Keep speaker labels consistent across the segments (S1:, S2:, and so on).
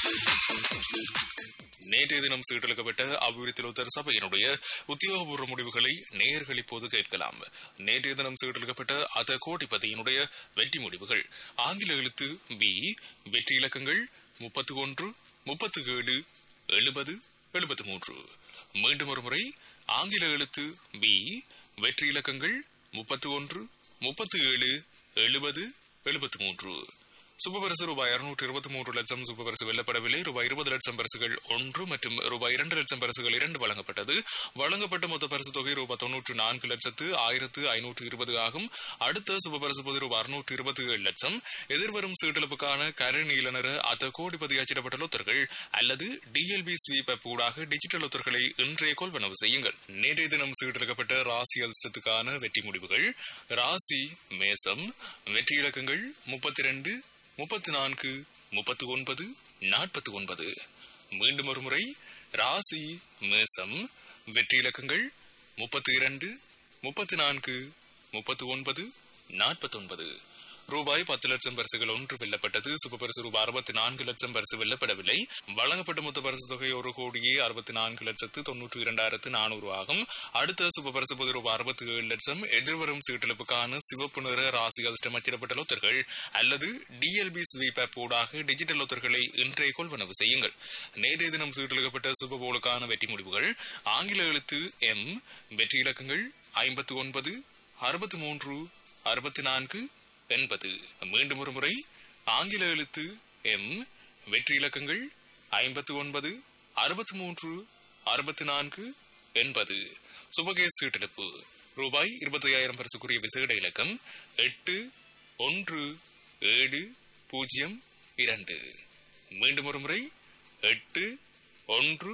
S1: நேற்றைய தினம் சீட்டளிக்கப்பட்ட அபிவிருத்தி லோத்தர் சபையினுடைய உத்தியோகபூர்வ முடிவுகளை நேயர்கள் இப்போது கேட்கலாம் நேற்றைய தினம் சீட்டளிக்கப்பட்ட அத கோடிபதியினுடைய வெற்றி முடிவுகள் ஆங்கில எழுத்து பி வெற்றி இலக்கங்கள் முப்பத்தி ஒன்று முப்பத்தி ஏழு எழுபது எழுபத்தி மூன்று மீண்டும் ஒரு முறை ஆங்கில எழுத்து பி வெற்றி இலக்கங்கள் முப்பத்தி ஒன்று முப்பத்தி ஏழு எழுபது எழுபத்தி மூன்று சுபபரிசு ரூபாய் இருநூற்று இருபத்தி மூன்று லட்சம் சுபபரிசு வெல்லப்படவில்லை ரூபாய் இருபது லட்சம் பரிசுகள் ஒன்று மற்றும் ரூபாய் இரண்டு லட்சம் பரிசுகள் இரண்டு வழங்கப்பட்டது வழங்கப்பட்ட மொத்த பரிசு தொகை ரூபாய் தொன்னூற்று நான்கு லட்சத்து ஆயிரத்து ஐநூற்று இருபது ஆகும் அடுத்த சுபபரிசு பொது ரூபாய் அறுநூற்று இருபத்தி ஏழு லட்சம் எதிர்வரும் சீட்டெழுப்புக்கான கரு நீல நிற அத்த கோடிபதி அச்சிடப்பட்ட லொத்தர்கள் அல்லது டிஎல்பி ஸ்வீப் ஆப் ஊடாக டிஜிட்டல் லொத்தர்களை இன்றைய கொள்வனவு செய்யுங்கள் நேற்றைய தினம் சீட்டெடுக்கப்பட்ட ராசி அதிர்ஷ்டத்துக்கான வெற்றி முடிவுகள் ராசி மேசம் வெற்றி இலக்கங்கள் முப்பத்தி ரெண்டு முப்பத்தி நான்கு முப்பத்தி ஒன்பது நாற்பத்தி ஒன்பது மீண்டும் ஒரு முறை ராசி மேசம் வெற்றி இலக்கங்கள் முப்பத்தி இரண்டு முப்பத்தி நான்கு முப்பத்தி ஒன்பது நாற்பத்தி ஒன்பது ரூபாய் பத்து லட்சம் பரிசுகள் ஒன்று வெல்லப்பட்டது சுபபரிசு ரூபாய் அறுபத்தி நான்கு லட்சம் பரிசு வெல்லப்படவில்லை வழங்கப்பட்ட மொத்த பரிசு தொகை ஒரு கோடியே அறுபத்தி நான்கு லட்சத்து தொன்னூற்றி இரண்டாயிரத்து நானூறு ஆகும் அடுத்த சுபபரிசு பொது ரூபாய் அறுபத்தி ஏழு லட்சம் எதிர்வரும் சீட்டெழுப்புக்கான சிவப்பு நிற ராசி அதிர்ஷ்டம் அச்சிடப்பட்ட லொத்தர்கள் அல்லது டிஎல்பி ஸ்வீப் ஆப் ஊடாக டிஜிட்டல் லொத்தர்களை இன்றைய கொள்வனவு செய்யுங்கள் நேற்றைய தினம் சீட்டெழுக்கப்பட்ட சுபபோலுக்கான வெற்றி முடிவுகள் ஆங்கில எழுத்து எம் வெற்றி இலக்கங்கள் ஐம்பத்தி ஒன்பது அறுபத்தி மூன்று அறுபத்தி நான்கு எண்பது மீண்டும் ஒரு முறை ஆங்கில எழுத்து எம் வெற்றி இலக்கங்கள் ஐம்பத்தி ஒன்பது அறுபத்தி மூன்று அறுபத்தி நான்கு எண்பது சுபகேஸ் சீட்டெடுப்பு ரூபாய் இருபத்தி ஐயாயிரம் பரிசுக்குரிய விசேட இலக்கம் எட்டு ஒன்று ஏழு பூஜ்ஜியம் இரண்டு மீண்டும் ஒரு முறை எட்டு ஒன்று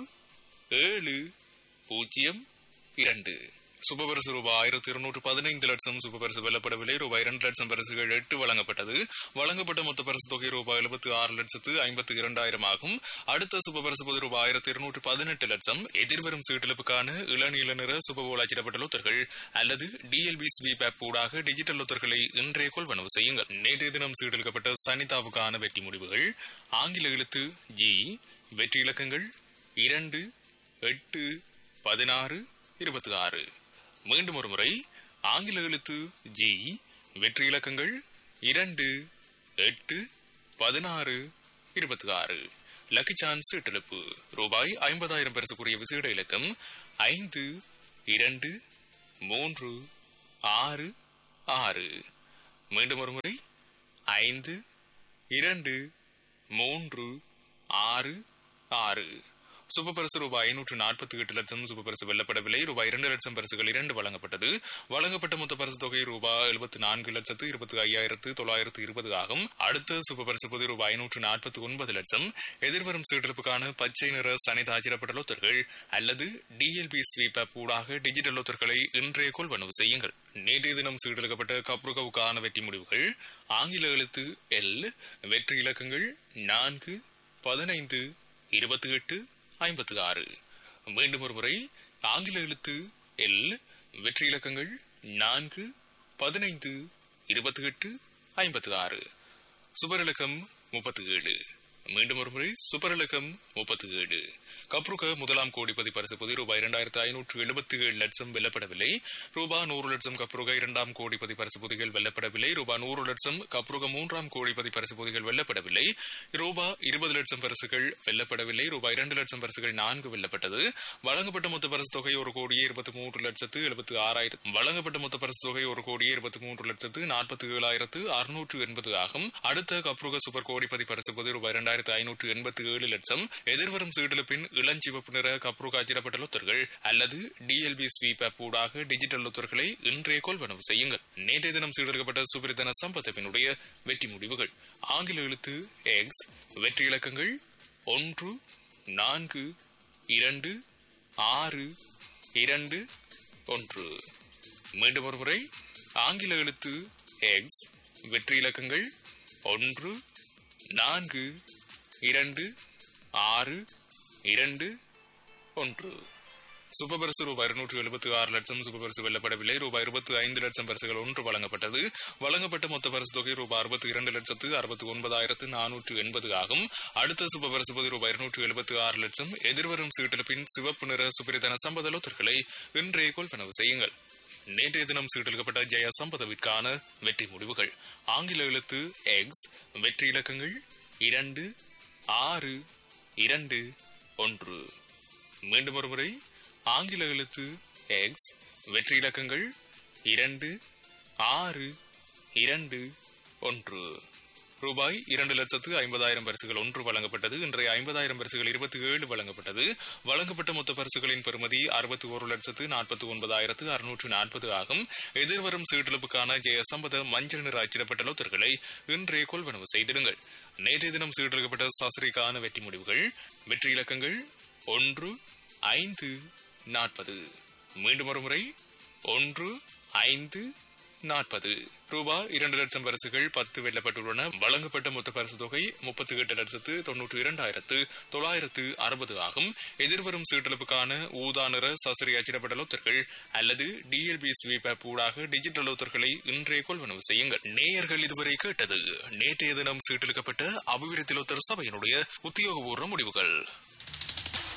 S1: ஏழு பூஜ்ஜியம் இரண்டு சுபபரிசு ரூபாய் ஆயிரத்தி இருநூற்று பதினைந்து லட்சம் சுபபரிசு வெல்லப்படவில்லை ரூபாய் இரண்டு லட்சம் பரிசுகள் எட்டு வழங்கப்பட்டது வழங்கப்பட்ட மொத்த பரிசு தொகை ரூபாய் எழுபத்தி ஆறு லட்சத்து ஐம்பத்தி இரண்டாயிரம் ஆகும் அடுத்த சுபபரிசு பொது ரூபாய் ஆயிரத்தி இருநூற்று பதினெட்டு லட்சம் எதிர்வரும் சீட்டெழுப்புக்கான இளநீல நிற சுபபோல் அச்சிடப்பட்ட லொத்தர்கள் அல்லது டிஎல்பி ஸ்வீப் ஆப் ஊடாக டிஜிட்டல் லொத்தர்களை இன்றைய கொள்வனவு செய்யுங்கள் நேற்றைய தினம் சீட்டெடுக்கப்பட்ட சனிதாவுக்கான வெற்றி முடிவுகள் ஆங்கில எழுத்து ஜி வெற்றி இலக்கங்கள் இரண்டு எட்டு பதினாறு இருபத்தி ஆறு மீண்டும் ஒரு முறை ஆங்கில எழுத்து ஜி வெற்றி இலக்கங்கள் இரண்டு எட்டு பதினாறு இருபத்தி ஆறு லக்கி சான்ஸ் சீட்டெழுப்பு ரூபாய் ஐம்பதாயிரம் பரிசுக்குரிய விசேட இலக்கம் ஐந்து இரண்டு மூன்று ஆறு ஆறு மீண்டும் ஒரு முறை ஐந்து இரண்டு மூன்று ஆறு ஆறு சுபபரிசு ரூபாய் ஐநூற்று நாற்பத்தி எட்டு லட்சம் சுபபரிசு வெல்லப்படவில்லை ரூபாய் இரண்டு லட்சம் பரிசுகள் இரண்டு வழங்கப்பட்டது வழங்கப்பட்ட மொத்த பரிசு தொகை ரூபாய் எழுபத்தி நான்கு லட்சத்து இருபத்தி ஐயாயிரத்து தொள்ளாயிரத்து இருபது ஆகும் அடுத்த சுபபரிசு பொது ரூபாய் ஐநூற்று நாற்பத்தி ஒன்பது லட்சம் எதிர்வரும் சீட்டெடுப்புக்கான பச்சை நிற சனிதாச்சிடப்பட்ட லொத்தர்கள் அல்லது டிஎல்பி ஸ்வீப் ஆப் ஊடாக டிஜிட்டல் லொத்தர்களை இன்றைய கொள்வனவு செய்யுங்கள் நேற்றைய தினம் சீட்டெடுக்கப்பட்ட கப்ருகவுக்கான வெற்றி முடிவுகள் ஆங்கில எழுத்து எல் வெற்றி இலக்கங்கள் நான்கு பதினைந்து இருபத்தி எட்டு ஐம்பத்தி ஆறு மீண்டும் ஒரு முறை ஆங்கில எழுத்து எல் வெற்றி இலக்கங்கள் நான்கு பதினைந்து இருபத்தி எட்டு ஐம்பத்தி ஆறு சுபரிலக்கம் முப்பத்தி ஏழு மீண்டும் ஒரு முறை சுபரிலக்கம் முப்பத்தி ஏழு கப்ருக முதலாம் கோடிபதி பரிசு பொதி ரூபாய் இரண்டாயிரத்து ஐநூற்று எழுபத்தி ஏழு லட்சம் வெல்லப்படவில்லை ரூபாய் நூறு லட்சம் கப்ருக இரண்டாம் கோடிபதி பரிசு பொதிகள் வெல்லப்படவில்லை ரூபாய் நூறு லட்சம் கப்ருக மூன்றாம் கோடிபதி பரிசு பொதிகள் வெல்லப்படவில்லை ரூபாய் இருபது லட்சம் பரிசுகள் வெல்லப்படவில்லை ரூபாய் இரண்டு லட்சம் பரிசுகள் நான்கு வெல்லப்பட்டது வழங்கப்பட்ட மொத்த பரிசு தொகை ஒரு கோடியே இருபத்தி மூன்று லட்சத்து எழுபத்தி ஆறாயிரம் வழங்கப்பட்ட மொத்த பரிசு தொகை ஒரு கோடியே இருபத்தி மூன்று லட்சத்து நாற்பத்தி ஏழாயிரத்து அறுநூற்று எண்பது ஆகும் அடுத்த கப்ருக சூப்பர் கோடிபதி பரிசு பொது ரூபாய் இரண்டாயிரத்து ஐநூற்று எண்பத்தி ஏழு லட்சம் எதிர்வரும் சீடெழுப்பின் இளஞ்சிவப்பு நிற கப்ருக அச்சிடப்பட்ட லொத்தர்கள் அல்லது டிஎல்பி ஸ்வீப் ஆப் ஊடாக டிஜிட்டல் லொத்தர்களை இன்றைய கொள்வனவு செய்யுங்கள் நேற்றைய தினம் சீடெடுக்கப்பட்ட சுபிரிதன சம்பத்தவினுடைய வெற்றி முடிவுகள் ஆங்கில எழுத்து எக்ஸ் வெற்றி இலக்கங்கள் ஒன்று நான்கு இரண்டு ஆறு இரண்டு ஒன்று மீண்டும் ஒரு முறை ஆங்கில எழுத்து எக்ஸ் வெற்றி இலக்கங்கள் ஒன்று நான்கு இரண்டு ஆறு இரண்டு ஒன்று சூப்பர் பரிசு ரூபாய் இருநூற்று எழுபத்தி ஆறு லட்சம் சூப்பர் பரிசு வெல்லப்படவில்லை ரூபாய் இருபத்தி ஐந்து லட்சம் பரிசுகள் ஒன்று வழங்கப்பட்டது வழங்கப்பட்ட மொத்த பரிசு தொகை ரூபாய் அறுபத்தி இரண்டு லட்சத்து அறுபத்தி ஒன்பதாயிரத்து நானூற்று எண்பது ஆகும் அடுத்த சூப்பர் பரிசு பொது ரூபாய் இருநூற்று எழுபத்தி ஆறு லட்சம் எதிர்வரும் சீட்டெடுப்பின் சிவப்பு நிற சுப்பிரதன சம்பதலோத்தர்களை இன்றைய கொள்வனவு செய்யுங்கள் நேற்றைய தினம் சீட்டெடுக்கப்பட்ட ஜெய சம்பதவிற்கான வெற்றி முடிவுகள் ஆங்கில எழுத்து எக்ஸ் வெற்றி இலக்கங்கள் இரண்டு ஆறு இரண்டு ஒன்று மீண்டும் ஒரு முறை ஆங்கில எழுத்து எக்ஸ் வெற்றி இலக்கங்கள் இரண்டு ஆறு இரண்டு ஒன்று ரூபாய் இரண்டு லட்சத்து ஐம்பதாயிரம் பரிசுகள் ஒன்று வழங்கப்பட்டது இன்றைய ஐம்பதாயிரம் பரிசுகள் இருபத்தி ஏழு வழங்கப்பட்டது வழங்கப்பட்ட மொத்த பரிசுகளின் பெறுமதி அறுபத்தி ஒரு லட்சத்து நாற்பத்தி ஒன்பதாயிரத்து அறுநூற்று நாற்பது ஆகும் எதிர்வரும் சீட்டெழுப்புக்கான ஜெயசம்பத மஞ்சள் நிற அச்சிடப்பட்ட லோத்தர்களை இன்றைய கொள்வனவு செய்திடுங்கள் நேற்றைய தினம் சீட்டெடுக்கப்பட்ட சாஸ்திரிக்கான வெற்றி முடிவுகள் வெற்றி இலக்கங்கள் ஒன்று ஐந்து நாற்பது மீண்டும் ஒரு முறை ஒன்று ஐந்து நாற்பது ரூபாய் இரண்டு லட்சம் பரிசுகள் பத்து வெல்லப்பட்டுள்ளன வழங்கப்பட்ட மொத்த பரிசு தொகை முப்பத்தி எட்டு லட்சத்து தொன்னூற்றி இரண்டாயிரத்து தொள்ளாயிரத்து அறுபது ஆகும் எதிர்வரும் சீட்டெழுப்புக்கான ஊதா நிற சாஸ்திரி அச்சிடப்பட்ட லோத்தர்கள் அல்லது டிஎல்பி ஸ்வீப் ஆப் ஊடாக டிஜிட்டல் லோத்தர்களை இன்றைய கொள்வனவு செய்யுங்கள் நேயர்கள் இதுவரை கேட்டது நேற்றைய தினம் சீட்டெடுக்கப்பட்ட அபிவிருத்தி லோத்தர் சபையினுடைய உத்தியோகபூர்வ முடிவுகள்